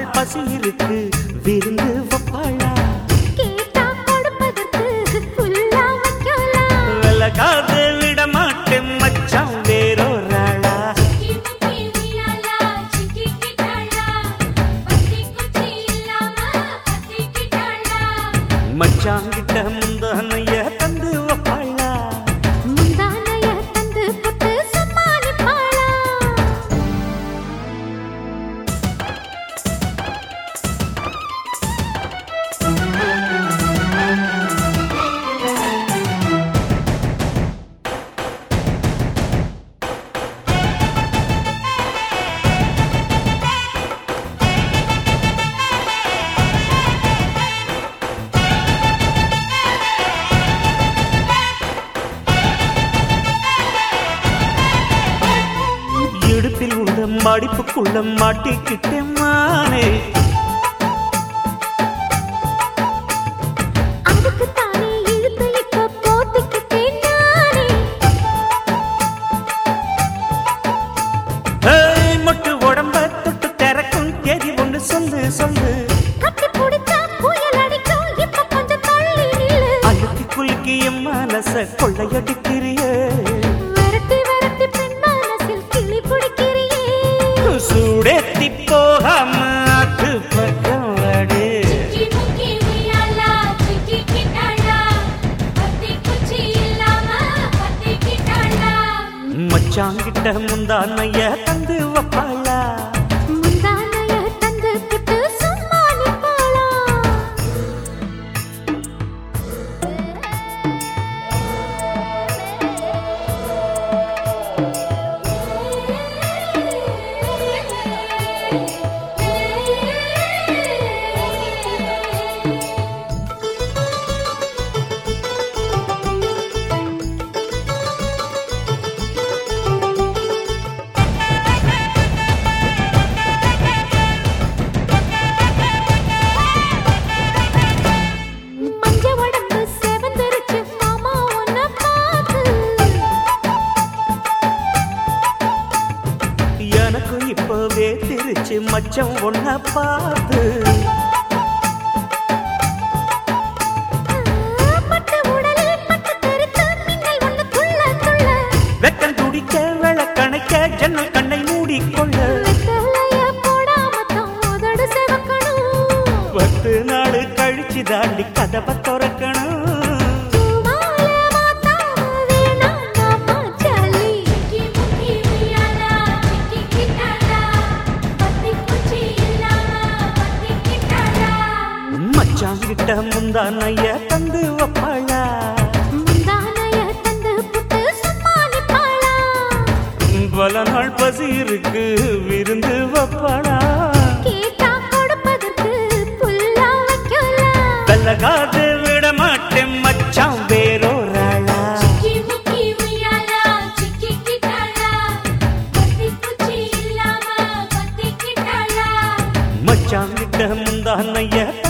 பசி இருக்கு விருந்து வப்பாளா கேட்டா கொடுப்பதற்கு புல்லா வைக்கலாம் விலகாது விட மாட்டேன் மச்சான் வேறொரு ஆளா சிக்கி முக்கி உய்யாலா சிக்கிக்கிட்டாளா பத்தி குச்சி இல்லாம பத்திக்கிட்டாளா மச்சான் கிட்ட முந்தானைய தந்து வப்பாளா முந்தானைய தந்து புட்டு சமாளிப்பாளா இடுப்பில் உள்ள மடிப்புக்குள்ள மாட்டிக்கிட்டேன் மானே அதுக்கு தானே இழுத்து இப்ப போத்திக்கிட்டேன் நானே ஏய், மொட்டு உடம்ப தொட்டு திறக்கும் தேதி ஒண்ணு சொல்லு சொல்லு கட்டி பிடிச்சா புயல் அடிக்கும் இப்ப கொஞ்சம் தள்ளி நில்லு அழுத்தி குலுக்கி என் மனச கொள்ளையடிக்கிறியே விரட்டி விரட்டி பெண் மனசில் கிளி பிடிக்கிறியே சூடேத்தி போகாம ஆத்து பக்கம் வாடு சிக்கி முக்கி உய்யாலா சிக்கிக்கிட்டாளா பத்தி குச்சி இல்லாம பத்திக்கிட்டாளா மச்சாங்கிட்ட முந்தானைய தந்து வப்பாளா முந்தானைய தந்து புட்டு சமாளிப்பாளா மஞ்ச உடம்பு செவந்திருச்சு மாமா உன்னை பார்த்து எனக்கு இப்பவே திருச்சு மச்சம் ஒன்ன பார்த்து பட்டு உடலில் பட்டு தெரித்து மின்னல் ஒன்று துள்ள துள்ள வெக்கம் துடிக்க விளக்கணைக்க ஜன்னல் கண்ணை மூடிக்கொள்ள வெத்தலைய போடாம தான் உதடு செவக்கணும் பத்து நாள் கழிச்சு தாண்டி கதவை திறக்கணும் பூமால மாத்தாம வேணாம் மாமா சலி சிக்கி முக்கி உய்யாலா சிக்கிக்கிட்டாளா பத்தி குச்சி இல்லாம பத்திக்கிட்டாளா மச்சாங்கிட்ட முந்தானைய தந்து வப்பாளா முந்தானைய தந்து புட்டு சமாளிப்பாளா பல நாள் பசி இருக்கு விருந்து வப்பாளா கேட்டா கொடுப்பதற்கு புல்லா வைக்கலாம் விலகாது விட மாட்டேன் மச்சான் வேறோராளா சிக்கி முக்கி உய்யாலா சிக்கிக்கிட்டாளா பத்தி குச்சி இல்லாம பத்திக்கிட்டாளா மச்சாங்கிட்ட முந்தானைய